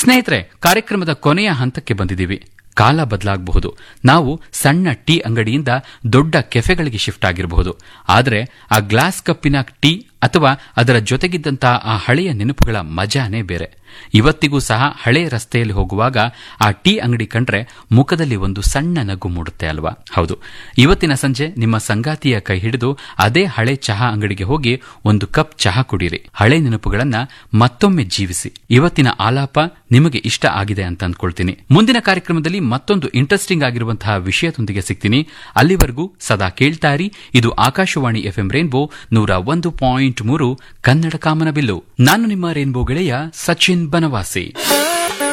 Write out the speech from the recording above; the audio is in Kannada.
ಸ್ನೇಹಿತರೆ ಕಾರ್ಯಕ್ರಮದ ಕೊನೆಯ ಹಂತಕ್ಕೆ ಬಂದಿದ್ದೀವಿ ಕಾಲ ಬದಲಾಗಬಹುದು ನಾವು ಸಣ್ಣ ಟೀ ಅಂಗಡಿಯಿಂದ ದೊಡ್ಡ ಕೆಫೆಗಳಿಗೆ ಶಿಫ್ಟ್ ಆಗಿರಬಹುದು ಆದರೆ ಆ ಗ್ಲಾಸ್ ಕಪ್ಪಿನ ಟೀ ಅಥವಾ ಅದರ ಜೊತೆಗಿದ್ದಂತಹ ಆ ಹಳೆಯ ನೆನಪುಗಳ ಮಜಾನೇ ಬೇರೆ ಇವತ್ತಿಗೂ ಸಹ ಹಳೆ ರಸ್ತೆಯಲ್ಲಿ ಹೋಗುವಾಗ ಆ ಟೀ ಅಂಗಡಿ ಕಂಡ್ರೆ ಮುಖದಲ್ಲಿ ಒಂದು ಸಣ್ಣ ನಗು ಮೂಡುತ್ತೆ ಅಲ್ವಾ ಹೌದು ಇವತ್ತಿನ ಸಂಜೆ ನಿಮ್ಮ ಸಂಗಾತಿಯ ಕೈ ಹಿಡಿದು ಅದೇ ಹಳೆ ಚಹಾ ಅಂಗಡಿಗೆ ಹೋಗಿ ಒಂದು ಕಪ್ ಚಹಾ ಕುಡೀರಿ ಹಳೆ ನೆನಪುಗಳನ್ನ ಮತ್ತೊಮ್ಮೆ ಜೀವಿಸಿ ಇವತ್ತಿನ ಆಲಾಪ ನಿಮಗೆ ಇಷ್ಟ ಆಗಿದೆ ಅಂತ ಅಂದ್ಕೊಳ್ತೀನಿ ಮುಂದಿನ ಕಾರ್ಯಕ್ರಮದಲ್ಲಿ ಮತ್ತೊಂದು ಇಂಟ್ರೆಸ್ಟಿಂಗ್ ಆಗಿರುವಂತಹ ವಿಷಯದೊಂದಿಗೆ ಸಿಗ್ತೀನಿ ಅಲ್ಲಿವರೆಗೂ ಸದಾ ಕೇಳ್ತಾರಿ ಇದು ಆಕಾಶವಾಣಿ ಎಫ್ಎಂ ರೇನ್ಬೋ ನೂರ ಒಂದು ಪಾಯಿಂಟ್ ಮೂರು ಕನ್ನಡ ಕಾಮನಬಿಲ್ಲು ನಾನು ನಿಮ್ಮ ರೇನ್ಬೋ ಗೆಳೆಯ ಸಚಿನ್ ಬನವಾಸಿ